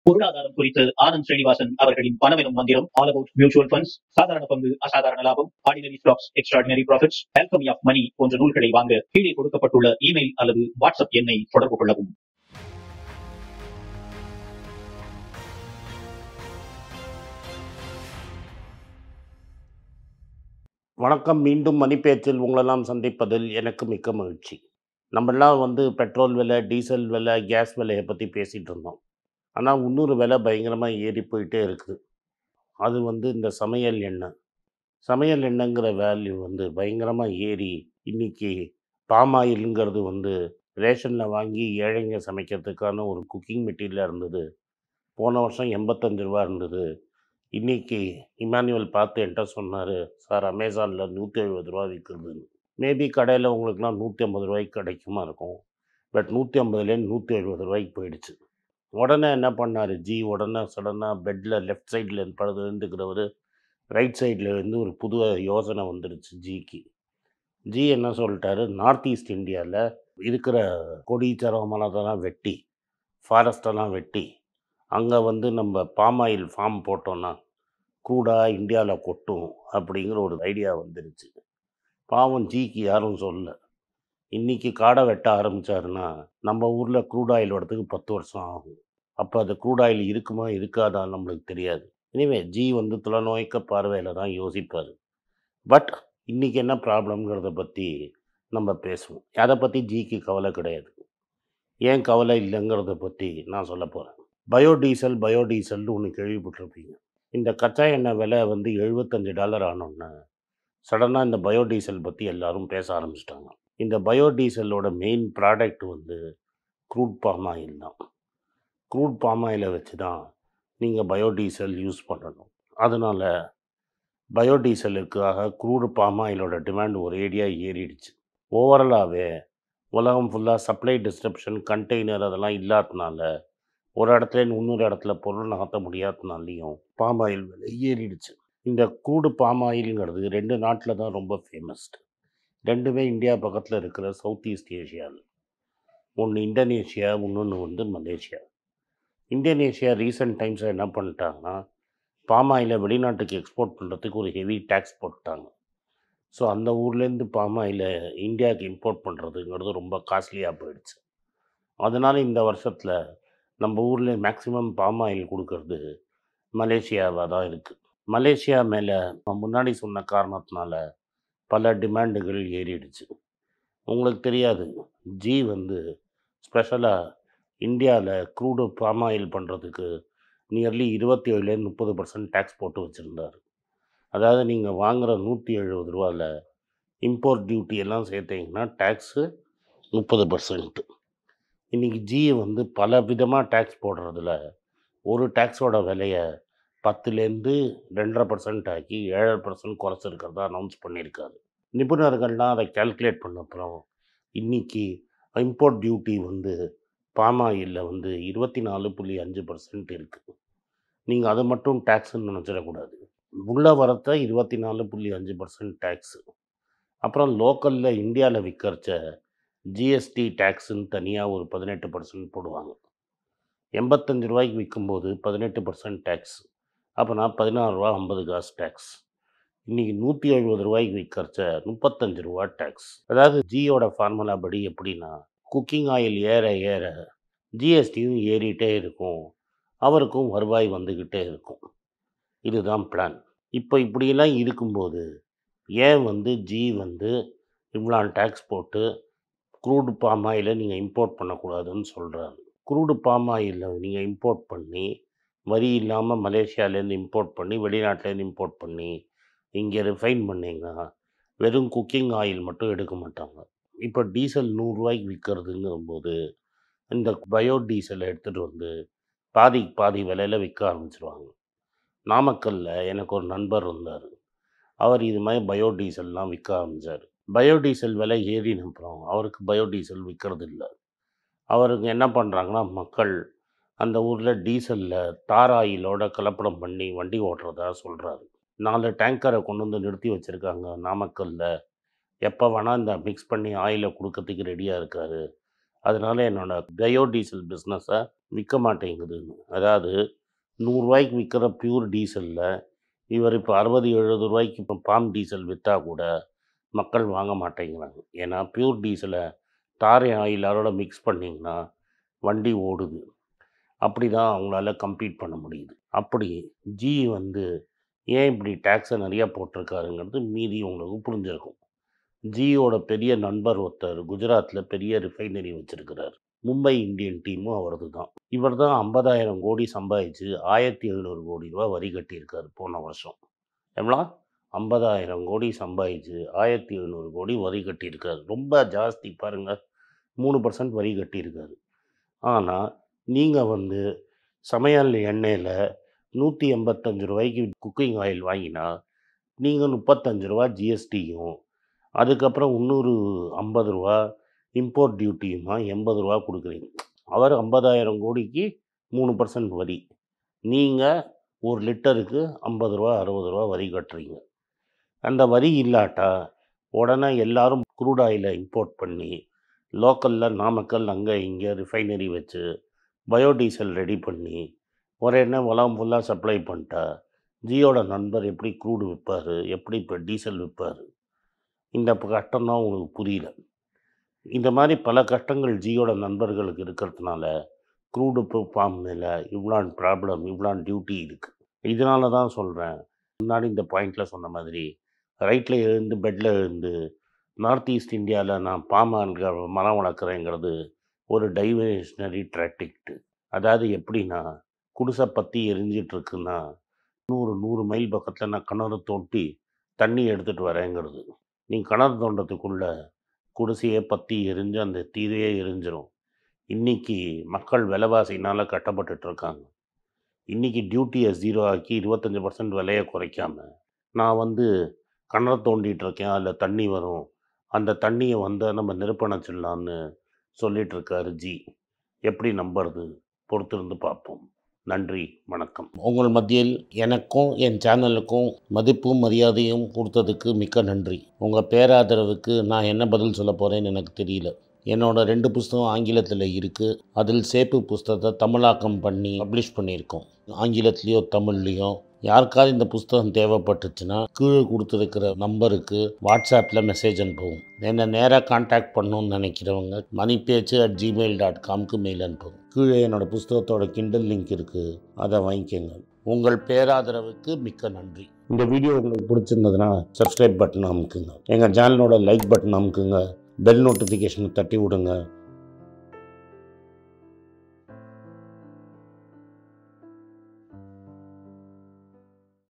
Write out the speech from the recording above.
பொருளாதாரம் குறித்து ஆனந்த் ஸ்ரீனிவாசன் அவர்களின் பணமெனும் மந்திரம் ஆல் அபவுட் மியூச்சுவல் ஃபண்ட்ஸ் சாதாரண பங்கு அசாதாரண லாபம் ordinary stocks extraordinary profits alchemy of money போன்ற நூல்களை வாங்க கீழே கொடுக்கப்பட்டுள்ள இமெயில் அல்லது வாட்ஸ்அப் எண்ணை தொடர்பு கொள்ளவும் வணக்கம் மீண்டும் மணிப்பேச்சில் உங்களெல்லாம் சந்திப்பதில் எனக்கு மிக்க மகிழ்ச்சி நம்மெல்லாம் வந்து பெட்ரோல் விலை டீசல் விலை கேஸ் விலையை பற்றி பேசிகிட்டு இருந்தோம் ஆனால் இன்னொரு விலை பயங்கரமாக ஏறி போயிட்டே இருக்குது அது வந்து இந்த சமையல் எண்ணெய் சமையல் எண்ணெய்ங்கிற வேல்யூ வந்து பயங்கரமாக ஏறி இன்னைக்கு பாம் ஆயிலுங்கிறது வந்து ரேஷனில் வாங்கி ஏழைங்க சமைக்கிறதுக்கான ஒரு குக்கிங் மெட்டீரியலாக இருந்தது போன வருஷம் எண்பத்தஞ்சு ரூபா இருந்தது இன்னைக்கு இமானுவல் பார்த்து என்கிட்ட சொன்னார் சார் அமேசானில் நூற்றி எழுபது ரூபா விற்குதுன்னு மேபி கடையில் உங்களுக்குலாம் நூற்றி ஐம்பது ரூபாய்க்கு கிடைக்குமா இருக்கும் பட் நூற்றி ஐம்பதுலேருந்து நூற்றி எழுபது ரூபாய்க்கு போயிடுச்சு உடனே என்ன பண்ணார் ஜி உடனே சடனாக பெட்டில் லெஃப்ட் சைடில் படுத்து இருந்துக்கிறவர் ரைட் சைடில் இருந்து ஒரு புது யோசனை வந்துடுச்சு ஜிக்கு ஜி என்ன சொல்லிட்டாரு நார்த் ஈஸ்ட் இந்தியாவில் இருக்கிற கொடி சரவமலத்தெல்லாம் வெட்டி ஃபாரஸ்டெல்லாம் வெட்டி அங்கே வந்து நம்ம பாம் ஆயில் ஃபார்ம் போட்டோன்னா க்ரூடாக இந்தியாவில் கொட்டும் அப்படிங்கிற ஒரு ஐடியா வந்துருச்சு பாவம் ஜிக்கு யாரும் சொல்ல இன்றைக்கி காடை வெட்ட ஆரம்பித்தாருன்னா நம்ம ஊரில் க்ரூட் ஆயில் வரதுக்கு பத்து வருஷம் ஆகும் அப்போ அது க்ரூட் ஆயில் இருக்குமா இருக்காதா நம்மளுக்கு தெரியாது இனிமே ஜி வந்து தொலைநோய்க்க பார்வையில் தான் யோசிப்பார் பட் இன்றைக்கி என்ன ப்ராப்ளம்ங்கிறத பற்றி நம்ம பேசுவோம் அதை பற்றி ஜிக்கு கவலை கிடையாது ஏன் கவலை இல்லைங்கிறத பற்றி நான் சொல்ல போகிறேன் பயோடீசல் பயோடீசல்னு ஒன்று கேள்விப்பட்டிருப்பீங்க இந்த கச்சா எண்ணெய் விலை வந்து எழுபத்தஞ்சு டாலர் ஆனோன்னே சடனாக இந்த பயோடீசல் பற்றி எல்லாரும் பேச ஆரம்பிச்சிட்டாங்க இந்த பயோடீசலோட மெயின் ப்ராடக்ட் வந்து க்ரூட் பாம் ஆயில் தான் க்ரூட் பாம் ஆயிலை வச்சு தான் நீங்கள் பயோடீசல் யூஸ் பண்ணணும் அதனால் பயோடீசலுக்காக க்ரூடு பாம் ஆயிலோட டிமாண்ட் ஒரு ஏரியாக ஏறிடுச்சு ஓவரலாகவே உலகம் ஃபுல்லாக சப்ளை டிஸ்ட்ரப்ஷன் கண்டெய்னர் அதெல்லாம் இல்லாததுனால ஒரு இடத்துல இன்னொரு இடத்துல பொருள் நகர்த்த முடியாததுனாலையும் பாம் ஆயில் விலை ஏறிடுச்சு இந்த க்ரூடு பாம் ஆயிலுங்கிறது ரெண்டு நாட்டில் தான் ரொம்ப ஃபேமஸ்டு ரெண்டுமே இந்தியா பக்கத்தில் இருக்கிற சவுத் ஈஸ்ட் ஏஷியாவில் ஒன்று இந்தோனேஷியா இன்னொன்று வந்து மலேசியா இந்தோனேஷியா ரீசெண்ட் டைம்ஸில் என்ன பண்ணிட்டாங்கன்னா பாம் ஆயிலை வெளிநாட்டுக்கு எக்ஸ்போர்ட் பண்ணுறதுக்கு ஒரு ஹெவி டேக்ஸ் போட்டாங்க ஸோ அந்த ஊர்லேருந்து பாம் ஆயிலை இந்தியாவுக்கு இம்போர்ட் பண்ணுறதுங்கிறது ரொம்ப காஸ்ட்லியாக போயிடுச்சு அதனால் இந்த வருஷத்தில் நம்ம ஊரில் மேக்ஸிமம் பாம் ஆயில் கொடுக்கறது மலேசியாவாக தான் இருக்குது மலேசியா மேலே நான் முன்னாடி சொன்ன காரணத்தினால பல டிமாண்டுகள் ஏறிடுச்சு உங்களுக்கு தெரியாது ஜி வந்து ஸ்பெஷலாக இந்தியாவில் க்ரூடு பாம் ஆயில் பண்ணுறதுக்கு நியர்லி இருபத்தி ஏழுலேருந்து முப்பது பர்சன்ட் டேக்ஸ் போட்டு வச்சுருந்தார் அதாவது நீங்கள் வாங்குகிற நூற்றி எழுபது ரூபாவில் இம்போர்ட் டியூட்டி எல்லாம் சேர்த்தீங்கன்னா டேக்ஸு முப்பது பர்சன்ட்டு இன்றைக்கி ஜி வந்து பல விதமாக டேக்ஸ் போடுறதுல ஒரு டேக்ஸோட விலையை பத்துலேருந்து ரெண்டரை பர்சன்ட் ஆக்கி ஏழரை பர்சன்ட் குறைச்சிருக்கிறதா அனௌன்ஸ் பண்ணியிருக்காரு நிபுணர்கள்லாம் அதை கால்குலேட் பண்ண அப்புறம் இன்றைக்கி இம்போர்ட் டியூட்டி வந்து பாம் ஆயிலில் வந்து இருபத்தி நாலு புள்ளி அஞ்சு பர்சன்ட் இருக்குது நீங்கள் அது மட்டும் டேக்ஸ்ன்னு நினச்சிடக்கூடாது உள்ள வரத்த இருபத்தி நாலு புள்ளி அஞ்சு பர்சன்ட் டேக்ஸு அப்புறம் லோக்கலில் இந்தியாவில் விற்கிறச்ச ஜிஎஸ்டி டேக்ஸுன்னு தனியாக ஒரு பதினெட்டு பர்சன்ட் போடுவாங்க எண்பத்தஞ்சு ரூபாய்க்கு விற்கும்போது பதினெட்டு பர்சன்ட் டேக்ஸ் அப்போனா பதினாறு ரூபா ஐம்பது காசு டேக்ஸ் இன்றைக்கி நூற்றி எழுபது ரூபாய்க்கு விற்கிறச்ச முப்பத்தஞ்சு ரூபா டேக்ஸ் அதாவது ஜியோட ஃபார்முலா படி எப்படின்னா குக்கிங் ஆயில் ஏற ஏற ஜிஎஸ்டியும் ஏறிட்டே இருக்கும் அவருக்கும் வருவாய் வந்துக்கிட்டே இருக்கும் இதுதான் பிளான் இப்போ இப்படியெல்லாம் இருக்கும்போது ஏன் வந்து ஜி வந்து இவ்வளோ டேக்ஸ் போட்டு க்ரூடு பாம் ஆயிலை நீங்கள் இம்போர்ட் பண்ணக்கூடாதுன்னு சொல்கிறாரு க்ரூடு பாம் ஆயிலை நீங்கள் இம்போர்ட் பண்ணி வரி இல்லாமல் மலேசியாலேருந்து இம்போர்ட் பண்ணி வெளிநாட்டிலேருந்து இம்போர்ட் பண்ணி இங்கே ரிஃபைன் பண்ணிங்கன்னா வெறும் குக்கிங் ஆயில் மட்டும் எடுக்க மாட்டாங்க இப்போ டீசல் நூறுரூவாய்க்கு விற்கிறதுங்கும்போது இந்த பயோ டீசலை எடுத்துகிட்டு வந்து பாதிக்கு பாதி விலையில் விற்க ஆரம்பிச்சிருவாங்க நாமக்கல்லில் எனக்கு ஒரு நண்பர் இருந்தார் அவர் இது மாதிரி பயோ டீசல்லாம் விற்க ஆரம்பித்தார் பயோ டீசல் விலை ஏறின அப்புறம் அவருக்கு பயோ டீசல் விற்கிறது இல்லை அவருக்கு என்ன பண்ணுறாங்கன்னா மக்கள் அந்த ஊரில் டீசலில் தார் ஆயிலோட கலப்படம் பண்ணி வண்டி ஓட்டுறதா சொல்கிறாரு நாலு டேங்கரை கொண்டு வந்து நிறுத்தி வச்சுருக்காங்க நாமக்கல்லில் எப்போ வேணால் இந்த மிக்ஸ் பண்ணி ஆயிலை கொடுக்கறதுக்கு ரெடியாக இருக்கார் அதனால என்னோட பயோடீசல் பிஸ்னஸை விற்க மாட்டேங்குதுன்னு அதாவது நூறுரூவாய்க்கு விற்கிற பியூர் டீசலில் இவர் இப்போ அறுபது எழுபது ரூபாய்க்கு இப்போ பாம் டீசல் விற்றா கூட மக்கள் வாங்க மாட்டேங்கிறாங்க ஏன்னா பியூர் டீசலை தாரை ஆயிலோட மிக்ஸ் பண்ணிங்கன்னா வண்டி ஓடுது அப்படி தான் அவங்களால கம்பீட் பண்ண முடியுது அப்படி ஜி வந்து ஏன் இப்படி டேக்ஸை நிறையா போட்டிருக்காருங்கிறது மீதி உங்களுக்கு புரிஞ்சிருக்கும் ஜியோட பெரிய நண்பர் ஒருத்தர் குஜராத்தில் பெரிய ரிஃபைனரி வச்சிருக்கிறார் மும்பை இந்தியன் டீமும் அவரது தான் இவர் தான் ஐம்பதாயிரம் கோடி சம்பாதிச்சு ஆயிரத்தி எழுநூறு கோடி ரூபா வரி கட்டியிருக்காரு போன வருஷம் எவ்வளோ ஐம்பதாயிரம் கோடி சம்பாதிச்சு ஆயிரத்தி எழுநூறு கோடி வரி கட்டியிருக்காரு ரொம்ப ஜாஸ்தி பாருங்கள் மூணு பர்சன்ட் வரி கட்டியிருக்காரு ஆனால் நீங்கள் வந்து சமையல் எண்ணெயில் நூற்றி எண்பத்தஞ்சு ரூபாய்க்கு குக்கிங் ஆயில் வாங்கினா நீங்கள் முப்பத்தஞ்சு ரூபா ஜிஎஸ்டியும் அதுக்கப்புறம் இன்னொரு ஐம்பது ரூபா இம்போர்ட் டியூட்டியுமா எண்பது ரூபா கொடுக்குறீங்க அவர் ஐம்பதாயிரம் கோடிக்கு மூணு பர்சன்ட் வரி நீங்கள் ஒரு லிட்டருக்கு ஐம்பது ரூபா அறுபது ரூபா வரி கட்டுறீங்க அந்த வரி இல்லாட்டா உடனே எல்லாரும் க்ரூட் ஆயிலை இம்போர்ட் பண்ணி லோக்கலில் நாமக்கல் அங்கே இங்கே ரிஃபைனரி வச்சு பயோடீசல் ரெடி பண்ணி ஒரு எண்ணெய் உலகம் ஃபுல்லாக சப்ளை பண்ணிட்டா ஜியோட நண்பர் எப்படி க்ரூடு விற்பார் எப்படி இப்போ டீசல் விற்பார் இந்த கஷ்டம் தான் உங்களுக்கு புரியல இந்த மாதிரி பல கஷ்டங்கள் ஜியோட நண்பர்களுக்கு இருக்கிறதுனால க்ரூடு பாம் மேலே இவ்வளான் ப்ராப்ளம் இவ்வளான் டியூட்டி இருக்குது இதனால தான் சொல்கிறேன் முன்னாடி இந்த பாயிண்டில் சொன்ன மாதிரி ரைட்டில் எழுந்து பெட்டில் எழுந்து நார்த் ஈஸ்ட் இந்தியாவில் நான் பாமான் மரம் வளர்க்குறேங்கிறது ஒரு டைவர்ஷனரி ட்ராக்டிக்ட்டு அதாவது எப்படின்னா குடிசை பற்றி எரிஞ்சிட்டு இருக்குன்னா நூறு நூறு மைல் பக்கத்தில் நான் கிணறு தோண்டி தண்ணி எடுத்துகிட்டு வரேங்கிறது நீ கிணறு தோண்டத்துக்குள்ள குடிசையே பற்றி எரிஞ்சு அந்த தீரையே எரிஞ்சிரும் இன்னைக்கு மக்கள் விலைவாசினால் கட்டப்பட்டுட்டு இருக்காங்க இன்னைக்கு டியூட்டியை ஜீரோ ஆக்கி இருபத்தஞ்சி பர்சன்ட் விலையை குறைக்காம நான் வந்து கிணறு தோண்டிட்டு இருக்கேன் அதில் தண்ணி வரும் அந்த தண்ணியை வந்து நம்ம நிரப்பணிச்சிடலான்னு சொல்லிட்டு இருக்காரு ஜி எப்படி நம்புறது பொறுத்திருந்து பார்ப்போம் நன்றி வணக்கம் உங்கள் மத்தியில் எனக்கும் என் சேனலுக்கும் மதிப்பும் மரியாதையும் கொடுத்ததுக்கு மிக்க நன்றி உங்கள் பேராதரவுக்கு நான் என்ன பதில் சொல்ல போகிறேன்னு எனக்கு தெரியல என்னோட ரெண்டு புஸ்தகம் ஆங்கிலத்தில் இருக்குது அதில் சேப்பு புஸ்தகத்தை தமிழாக்கம் பண்ணி பப்ளிஷ் பண்ணியிருக்கோம் ஆங்கிலத்துலேயோ தமிழ்லேயோ யாருக்காவது இந்த புஸ்தகம் தேவைப்பட்டுச்சுன்னா கீழே கொடுத்துருக்கிற நம்பருக்கு வாட்ஸ்அப்பில் மெசேஜ் அனுப்புவோம் என்னை நேராக காண்டாக்ட் பண்ணணும்னு நினைக்கிறவங்க மணி பேச்சு அட் ஜிமெயில் டாட் காம்க்கு மெயில் அனுப்புவோம் கீழே என்னோட புஸ்தகத்தோட கிண்டல் லிங்க் இருக்குது அதை வாங்கிக்கோங்க உங்கள் பேராதரவுக்கு மிக்க நன்றி இந்த வீடியோ உங்களுக்கு பிடிச்சிருந்ததுன்னா சப்ஸ்கிரைப் பட்டன் அமுக்குங்க எங்கள் சேனலோட லைக் பட்டன் அமுக்குங்க பெல் நோட்டிஃபிகேஷனை தட்டி விடுங்க